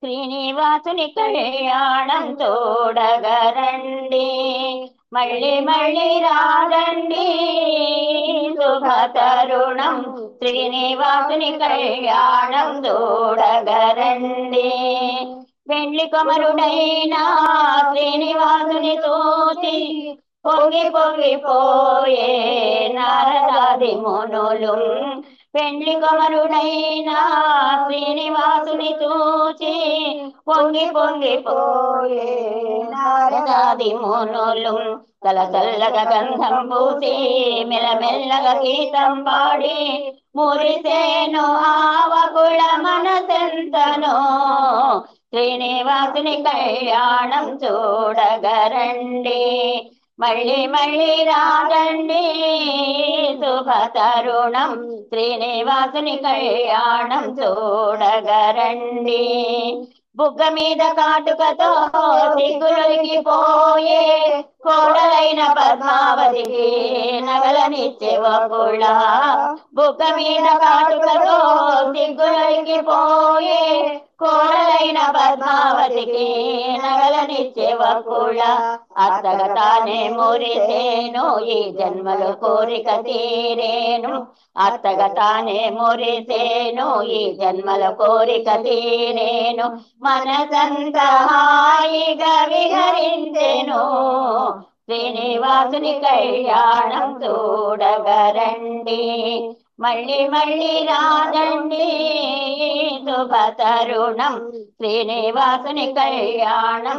శ్రీనివాసుని కళ్యాణం తోడగరండి మళ్ళీ మళ్ళీ రాదండి శుభ తరుణం శ్రీనివాసుని కళ్యాణం తోడగరండి పెండ్లి కొమరుడైనా శ్రీనివాసుని తోచి పొంగి పొంగిపోయే నారదాది మునులు పెండ్లి కొమరుడైనా శ్రీనివాసుని చూచి పొంగి పొంగిపోయే నారదాది మునులు తల చల్లగా గంధం పూసి మెల్లమెల్లగా గీతం పాడి మురిసేను ఆవకుళ మనసెంతనో శ్రీనివాసుని కళ్యాణం చూడగరండి మళ్ళీ మళ్ళీ రాగండి శుభ తరుణం శ్రీనివాసుని కళ్యాణం చూడగరండి బుగ్గ మీద కాటుకతో సిగ్గులకి పోయే కోడలైన పద్మావతికి నగలనిచ్చే వకుళ బుగ్గ మీద కాటుకతో సిగ్గులకి పోయే కోడలైన పద్మావతికి నగలనిచ్చే వకుళ అత్తగా తానే మురిసేను ఈ జన్మలో కోరిక తీరేను అత్తగా తానే మురిసేను ఈ జన్మల కోరిక తీరేను మనసంతా హాయిగా విహరించెను శ్రీనివాసుని కళ్యాణం చూడగరండి మళ్ళీ మళ్ళీ రాదండి శుభ తరుణం శ్రీనివాసుని కళ్యాణం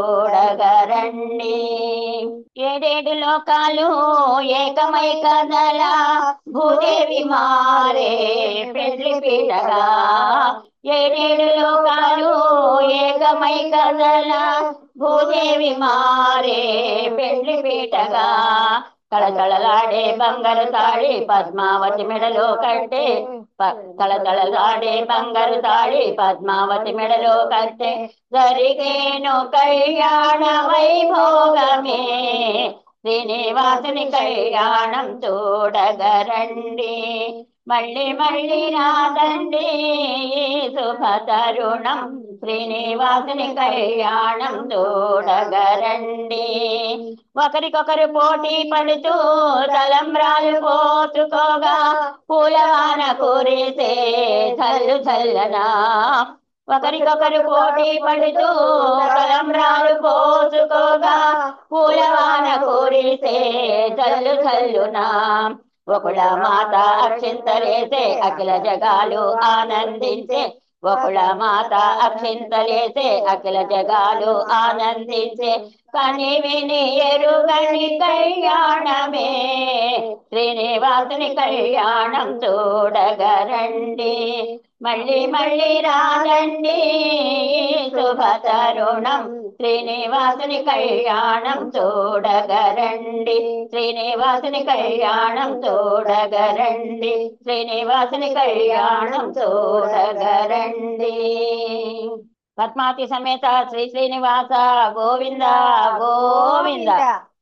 చూడగరండి ఏడేడు లోకాలు ఏకమై కదలా భూదేవి మారే పెళ్లి పీటగా ఏడేడు లోకాలు ఏకమై కదలా భూదేవి మారే పెళ్లి పీటగా తళతళలాడే బంగారు తాళి పద్మావతి మెడలో కట్టే ప- తళతళలాడే బంగారు తాళి పద్మావతి మెడలో కట్టే జరిగేను కళ్యాణ వైభోగమే శ్రీనివాసుని కళ్యాణం చూడగరండి మళ్ళీ మళ్ళీ రాదండి శుభ తరుణం శ్రీనివాసుని కళ్యాణం చూడగరండి ఒకరికొకరు పోటీ పడుతూ తలంబ్రాలు పోసుకోగా పూలవాన కురిసే చల్లు చల్లనా ఒకరికొకరు పోటీ పడుతూ తలంబ్రాలు పోసుకోగా పూలవాన కురిసే చల్లు చల్లునా ఒకళ్ళ మాత అక్షింతలేసే అఖిల జగాలు ఆనందించే ఒకళ్ళ మాత అక్షింతలేసే అఖిల జగాలు ఆనందించే కని విని ఎరుగని కళ్యాణమే శ్రీనివాసుని కళ్యాణం చూడగరండి మళ్ళీ మళ్ళీ రాదండి శుభ తరుణం శ్రీనివాసుని కళ్యాణం చూడగరండి శ్రీనివాసుని కళ్యాణం చూడగరండి శ్రీనివాసుని కళ్యాణం చూడగరండి పద్మావతి సమేత శ్రీ శ్రీనివాస గోవింద గోవింద